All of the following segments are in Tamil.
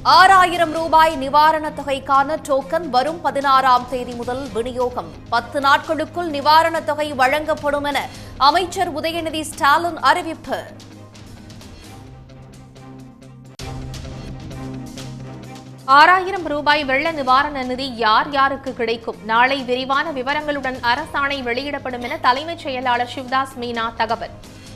ஆறாயிரம் ரூபாய் நிவாரணத் தொகைக்கான டோக்கன் வரும் பதினாறாம் தேதி முதல் விநியோகம் பத்து நாட்களுக்குள் நிவாரணத் தொகை வழங்கப்படும் என அமைச்சர் உதயநிதி ஸ்டாலின் அறிவிப்பு ஆறாயிரம் ரூபாய் வெள்ள நிவாரண நிதி யார் யாருக்கு கிடைக்கும் நாளை விரிவான விவரங்களுடன் அரசாணை வெளியிடப்படும் என தலைமைச் செயலாளர் சிவதாஸ் மீனா தகவல்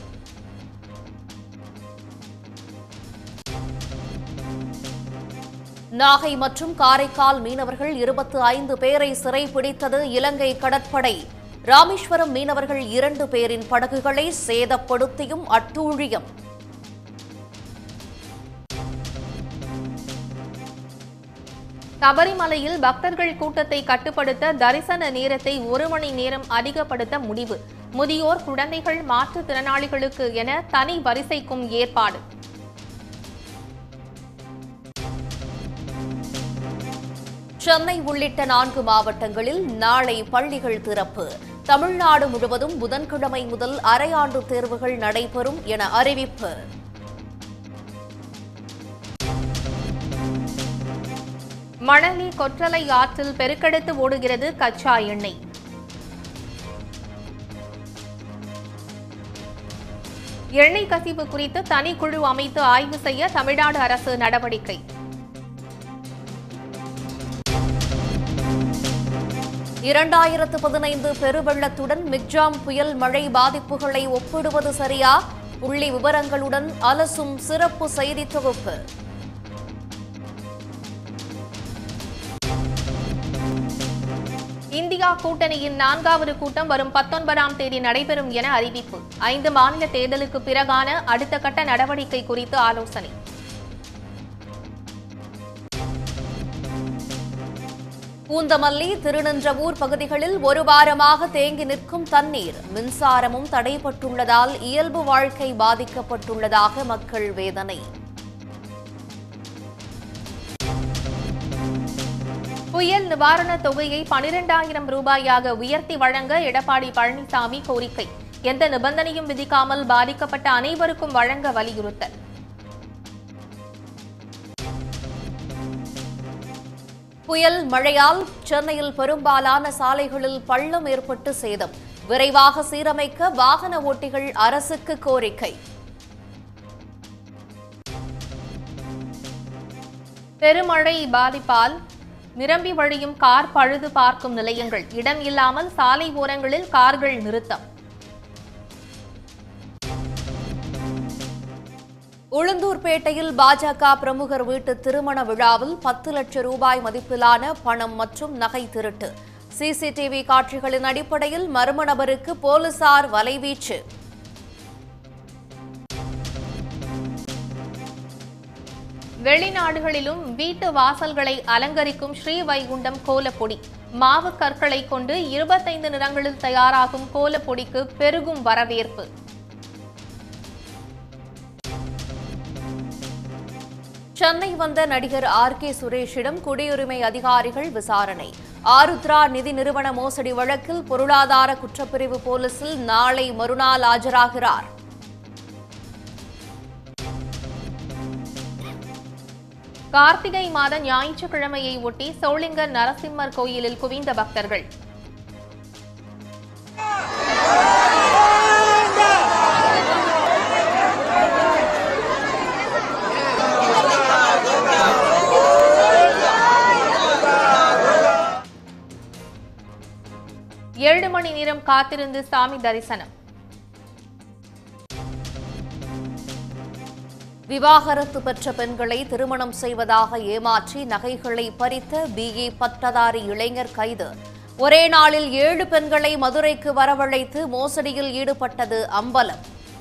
நாகை மற்றும் காரைக்கால் மீனவர்கள் இருபத்து ஐந்து பேரை சிறைபிடித்தது இலங்கை கடற்படை ராமேஸ்வரம் மீனவர்கள் இரண்டு பேரின் படகுகளை சேதப்படுத்தியும் அட்டூழியம் சபரிமலையில் பக்தர்கள் கூட்டத்தை கட்டுப்படுத்த தரிசன நேரத்தை ஒரு மணி நேரம் அதிகப்படுத்த முடிவு முதியோர் குழந்தைகள் மாற்றுத்திறனாளிகளுக்கு என தனி வரிசைக்கும் ஏற்பாடு சென்னை உள்ளிட்ட நான்கு மாவட்டங்களில் நாளை பள்ளிகள் திறப்பு தமிழ்நாடு முழுவதும் புதன்கிழமை முதல் அரையாண்டு தேர்வுகள் நடைபெறும் என அறிவிப்பு மணலி கொற்றலை ஆற்றில் பெருக்கெடுத்து ஓடுகிறது கச்சா எண்ணெய் எண்ணெய் கசிவு குறித்து தனிக்குழு அமைத்து ஆய்வு செய்ய தமிழ்நாடு அரசு நடவடிக்கை இரண்டாயிரத்து பதினைந்து பெருவெள்ளத்துடன் மிக்ஜாம் புயல் மழை பாதிப்புகளை ஒப்பிடுவது சரியா புள்ளி விவரங்களுடன் அலசும் சிறப்பு செய்தி தொகுப்பு இந்தியா கூட்டணியின் நான்காவது கூட்டம் வரும் பத்தொன்பதாம் தேதி நடைபெறும் என அறிவிப்பு ஐந்து மாநில தேர்தலுக்கு பிறகான அடுத்த கட்ட நடவடிக்கை குறித்து ஆலோசனை பூந்தமல்லி திருநின்றவூர் பகுதிகளில் ஒரு வாரமாக தேங்கி நிற்கும் தண்ணீர் மின்சாரமும் தடைப்பட்டுள்ளதால் இயல்பு வாழ்க்கை பாதிக்கப்பட்டுள்ளதாக மக்கள் வேதனை புயல் நிவாரணத் தொகையை பனிரெண்டாயிரம் ரூபாயாக உயர்த்தி வழங்க எடப்பாடி பழனிசாமி கோரிக்கை எந்த நிபந்தனையும் விதிக்காமல் பாதிக்கப்பட்ட அனைவருக்கும் வழங்க வலியுறுத்தல் புயல் மழையால் சென்னையில் பெரும்பாலான சாலைகளில் பள்ளம் ஏற்பட்டு சேதம் விரைவாக சீரமைக்க வாகன ஓட்டிகள் அரசுக்கு கோரிக்கை பெருமழை பாதிப்பால் நிரம்பி வழியும் கார் பழுது பார்க்கும் நிலையங்கள் இடம் இல்லாமல் சாலை ஓரங்களில் கார்கள் நிறுத்தம் உளுந்தூர்பேட்டையில் பாஜக பிரமுகர் வீட்டு திருமண விழாவில் பத்து லட்சம் ரூபாய் மதிப்பிலான பணம் மற்றும் நகை திருட்டு சிசிடிவி காட்சிகளின் அடிப்படையில் மர்ம நபருக்கு போலீசார் வலைவீச்சு வெளிநாடுகளிலும் வீட்டு வாசல்களை அலங்கரிக்கும் ஸ்ரீவைகுண்டம் கோலப்பொடி மாவு கற்களை கொண்டு இருபத்தைந்து நிறங்களில் தயாராகும் கோலப்பொடிக்கு பெருகும் வரவேற்பு சென்னை வந்த நடிகர் ஆர் கே சுரேஷிடம் குடியுரிமை அதிகாரிகள் விசாரணை ஆருத்ரா நிதி நிறுவன மோசடி வழக்கில் பொருளாதார குற்றப்பிரிவு போலீசில் நாளை மறுநாள் ஆஜராகிறார் கார்த்திகை மாத ஞாயிற்றுக்கிழமையை ஒட்டி சோளிங்க நரசிம்மர் கோயிலில் குவிந்த பக்தர்கள் ஏழு மணி நேரம் காத்திருந்து சாமி தரிசனம் விவாகரத்து பெற்ற பெண்களை திருமணம் செய்வதாக ஏமாற்றி நகைகளை பறித்த பிஏ பட்டதாரி இளைஞர் கைது ஒரே நாளில் ஏழு பெண்களை மதுரைக்கு வரவழைத்து மோசடியில் ஈடுபட்டது அம்பலம்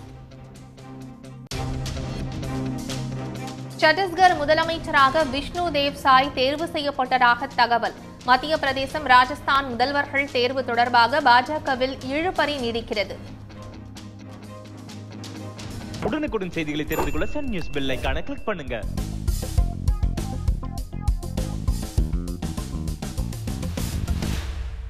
சத்தீஸ்கர் முதலமைச்சராக விஷ்ணு தேவ் சாய் தேர்வு செய்யப்பட்டதாக தகவல் மத்திய பிரதேசம் ராஜஸ்தான் முதல்வர்கள் தேர்வு தொடர்பாக பாஜகவில் இழுபறி நீடிக்கிறது உடனுக்குடன் செய்திகளை தெரிந்து கொள்ள சன் நியூஸ் பெல் ஐகானை கிளிக் பண்ணுங்க